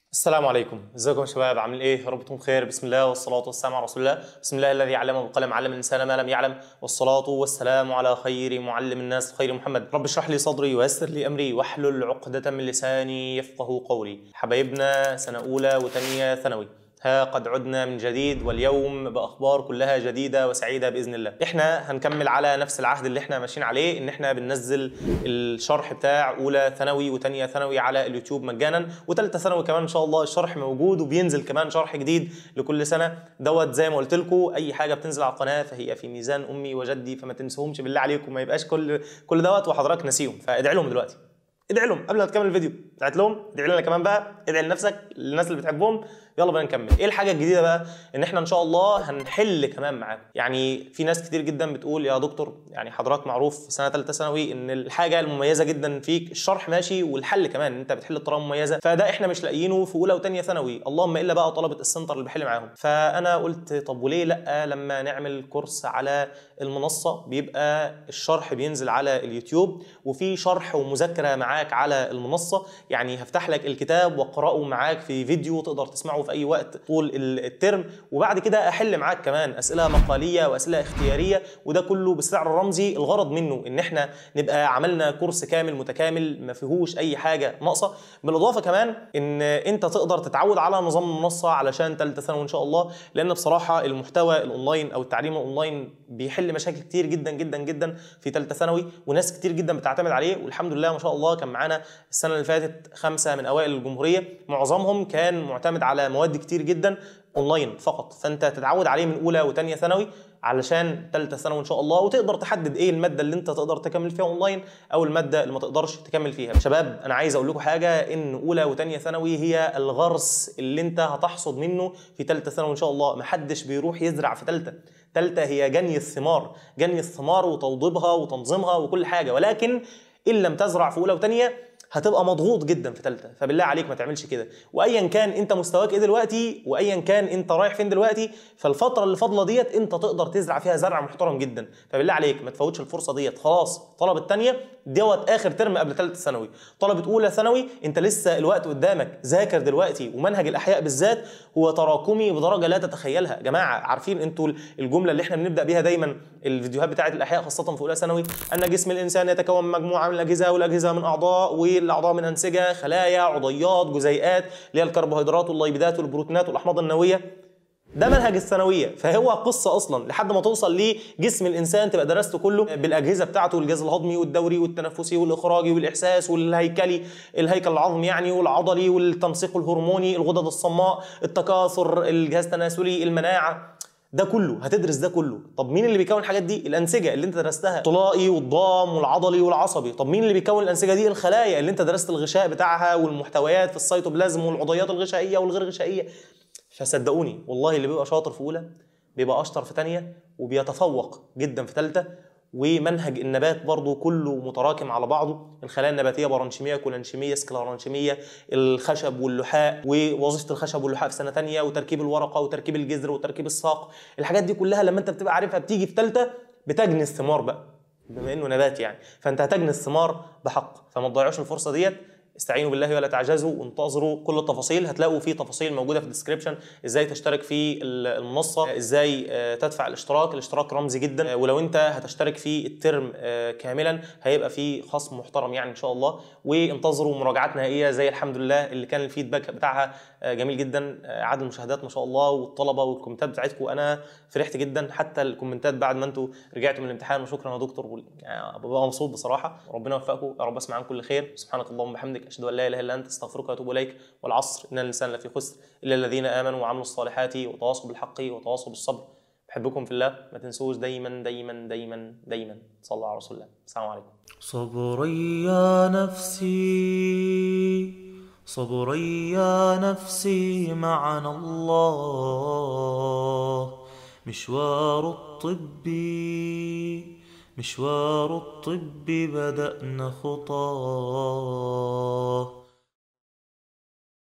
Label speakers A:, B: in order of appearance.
A: السلام عليكم ازيكم يا شباب عاملين ايه يا رب تكونوا بخير بسم الله والصلاه والسلام على رسول الله بسم الله الذي علم بالقلم علم الانسان ما لم يعلم والصلاه والسلام على خير معلم الناس خير محمد رب اشرح لي صدري ويسر لي امري واحلل عقده من لساني يفقه قولي حبايبنا سنه اولى وثانيه ثانوي ها قد عدنا من جديد واليوم باخبار كلها جديده وسعيده باذن الله. احنا هنكمل على نفس العهد اللي احنا ماشيين عليه ان احنا بننزل الشرح بتاع اولى ثانوي وثانيه ثانوي على اليوتيوب مجانا وثالثه ثانوي كمان ان شاء الله الشرح موجود وبينزل كمان شرح جديد لكل سنه دوت زي ما قلت لكم اي حاجه بتنزل على القناه فهي في ميزان امي وجدي فما تنسوهمش بالله عليكم ما يبقاش كل كل دوت وحضرتك ناسيهم فادعي لهم دلوقتي. ادعي لهم قبل ما تكمل الفيديو ادعي لهم ادعي لنا كمان بقى ادعي لنفسك للناس اللي بتحبهم يلا بقى نكمل ايه الحاجه الجديده بقى ان احنا ان شاء الله هنحل كمان معاكم يعني في ناس كتير جدا بتقول يا دكتور يعني حضرتك معروف في سنه ثالثه ثانوي ان الحاجه المميزه جدا فيك الشرح ماشي والحل كمان انت بتحل بطريقه مميزه فده احنا مش لاقيينه في اولى وثانيه ثانوي اللهم الا بقى طلبه السنتر اللي بحل معاهم فانا قلت طب وليه لا لما نعمل كورس على المنصه بيبقى الشرح بينزل على اليوتيوب وفي شرح ومذاكره معاك على المنصه يعني هفتح لك الكتاب واقراه معاك في فيديو تقدر تسمعه في اي وقت طول الترم وبعد كده احل معاك كمان اسئله مقاليه واسئله اختياريه وده كله بالسعر الرمزي الغرض منه ان احنا نبقى عملنا كورس كامل متكامل ما فيهوش اي حاجه ناقصه بالاضافه كمان ان انت تقدر تتعود على نظام المنصه علشان ثالثه ثانوي ان شاء الله لان بصراحه المحتوى الاونلاين او التعليم الاونلاين بيحل مشاكل كتير جدا جدا جدا في ثالثه ثانوي وناس كتير جدا بتعتمد عليه والحمد لله ما شاء الله كان معانا السنه اللي فاتت خمسه من اوائل الجمهوريه معظمهم كان معتمد على مواد كتير جدا اونلاين فقط فانت تتعود عليه من اولى وثانيه ثانوي علشان ثالثه ثانوي ان شاء الله وتقدر تحدد ايه الماده اللي انت تقدر تكمل فيها اونلاين او الماده اللي ما تقدرش تكمل فيها شباب انا عايز اقول لكم حاجه ان اولى وثانيه ثانوي هي الغرس اللي انت هتحصد منه في ثالثه ثانوي ان شاء الله محدش بيروح يزرع في ثالثه ثالثه هي جني الثمار جني الثمار وتوضيبها وتنظيمها وكل حاجه ولكن ان لم تزرع في اولى وثانيه هتبقى مضغوط جدا في ثالثه فبالله عليك ما تعملش كده وايا كان انت مستواك ايه دلوقتي وايا كان انت رايح فين دلوقتي فالفتره اللي فاضله ديت انت تقدر تزرع فيها زرع محترم جدا فبالله عليك ما تفوتش الفرصه ديت خلاص طلب الثانيه دوت اخر ترم قبل ثالثه ثانوي طلبه اولى ثانوي انت لسه الوقت قدامك ذاكر دلوقتي ومنهج الاحياء بالذات هو تراكمي بدرجه لا تتخيلها يا جماعه عارفين انتوا الجمله اللي احنا بنبدا بيها دايما الفيديوهات بتاعه الاحياء خاصه في اولى ثانوي ان جسم الانسان يتكون من مجموعه من الاجهزه والاجهزه من اعضاء والاعضاء من انسجه خلايا عضيات جزيئات اللي هي الكربوهيدرات والليبيدات والبروتينات والاحماض النوويه ده منهج الثانويه فهو قصه اصلا لحد ما توصل لجسم الانسان تبقى درسته كله بالاجهزه بتاعته الجهاز الهضمي والدوري والتنفسي والاخراجي والاحساس والهيكلي الهيكل العظمي يعني والعضلي والتنسيق الهرموني الغدد الصماء التكاثر الجهاز التناسلي المناعه ده كله هتدرس ده كله طب مين اللي بيكون الحاجات دي الانسجه اللي انت درستها الطلائي والضام والعضلي والعصبي طب مين اللي بيكون الانسجه دي الخلايا اللي انت درست الغشاء بتاعها والمحتويات في السيتوبلازم والعضيات الغشائيه والغير غشائيه فصدقوني والله اللي بيبقى شاطر في اولى بيبقى اشطر في ثانيه وبيتفوق جدا في ثالثه ومنهج النبات برضو كله متراكم على بعضه الخلايا النباتيه برانشيميه كولانشيميه سكلارانشيميه الخشب واللحاء ووظيفه الخشب واللحاء في سنه ثانيه وتركيب الورقه وتركيب الجذر وتركيب الساق الحاجات دي كلها لما انت بتبقى عارفها بتيجي في ثالثه بتجني الثمار بقى بما انه نبات يعني فانت هتجني الثمار بحق فما تضيعوش الفرصه ديت استعينوا بالله ولا تعجزوا وانتظروا كل التفاصيل هتلاقوا في تفاصيل موجوده في الديسكربشن ازاي تشترك في المنصه ازاي تدفع الاشتراك الاشتراك رمزي جدا ولو انت هتشترك في الترم كاملا هيبقى في خصم محترم يعني ان شاء الله وانتظروا مراجعات نهائيه زي الحمد لله اللي كان الفيدباك بتاعها جميل جدا عدد المشاهدات ما شاء الله والطلبه والكومنتات بتاعتكم انا فرحت جدا حتى الكومنتات بعد ما انتم رجعتوا من الامتحان وشكرا يا دكتور يعني ببقى مبسوط بصراحه ربنا يوفقكم يا رب اسمع عن كل خير سبحانك اللهم وبحمدك اشهد ان لا اله الا انت استغفرك واتوب اليك والعصر ان الانسان لفي خسر الا الذين امنوا وعملوا الصالحات وتواصوا بالحق وتواصوا بالصبر بحبكم في الله ما تنسوش دايما دايما دايما دايما صلوا على رسول الله السلام عليكم
B: صبري يا نفسي صبري يا نفسي معنا الله مشوار الطب مشوار الطب بدأنا خطاه